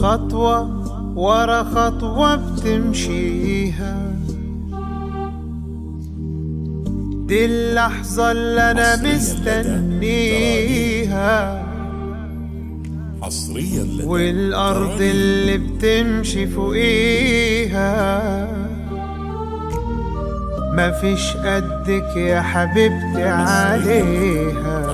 خطوة ورا خطوة بتمشيها دي اللحظة اللي أنا حصرياً لدى مستنيها حصريا لدى والأرض تراني اللي بتمشي فوقيها مفيش قدك يا حبيبتي عليها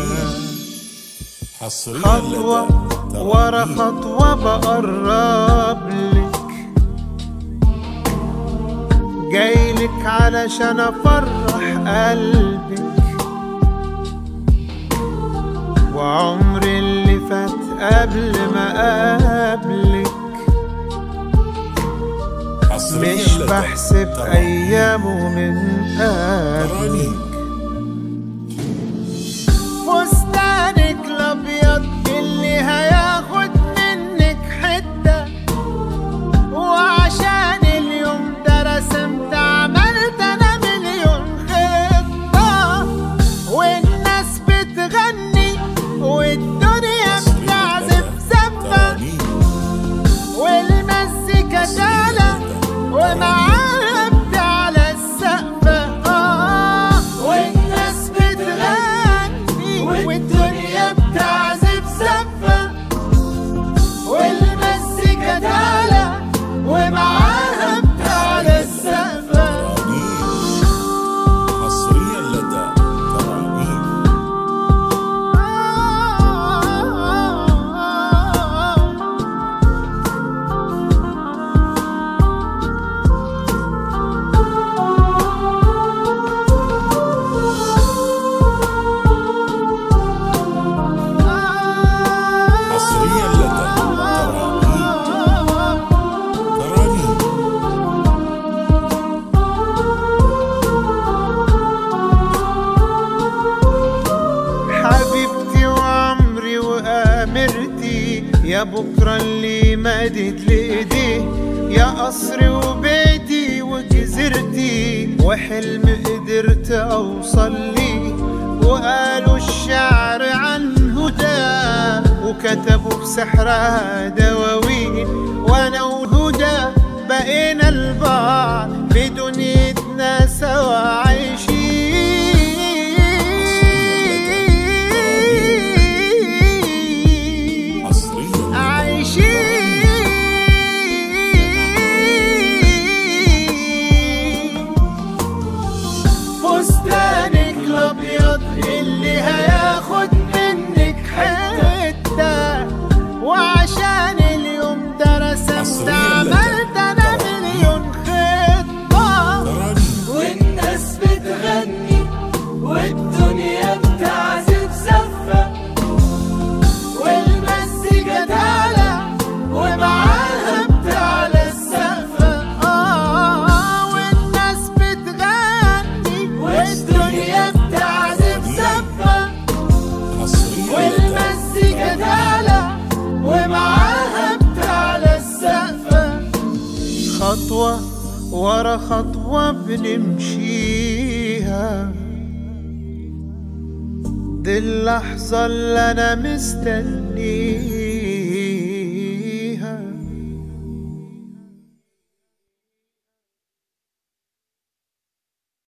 حصريا خطوة لدى ورا تراني خطوة بقرب لك جايلك علشان أفرح قلبك وعمر اللي فات قبل ما أقابلك حصريا مش لدى بحسب تراني. أيامه من قبلك تراني فستانك الابيض اللي هياخد منك حته وعشان اليوم ده رسمت عملت انا مليون خطه والناس بتغني والدنيا بتعزف زفه تراني والمزيكا تعلى ومعاها بتعلى السقفة آه والناس بتغني والدنيا بتعزف زفة والمزيكا تعلى ومعاها بتعلى السقفة تراني حصريا لدى تراني حصريا لدى تراني تراني حبيبتي وعمري وامرتي يا بكره اللي مدت لايديه يا قصري وبيتي وجزيرتي وحلم قدرت اوصل ليه وقالوا الشعر عن هدى وكتبوا بسحرها دواوين وانا وهدى بقينا البعض في دنيتنا سوا عايشين حصريا عايشين فستانك الابيض اللي هياخد منك حته وعشان اليوم ده رسمت حصرياً عملت انا لدى مليون خطه تراني والناس بتغني والدنيا بتعزف زفة والمزيكا تعلى ومعاها بتعلى السقفة آه والناس بتغني والدنيا بتعزف زفة حصريا لدى والمزيكا تعلى ومعاها بتعلى السقفة خطوة ورا خطوة بنمشيها دي اللحظة اللي أنا مستنيها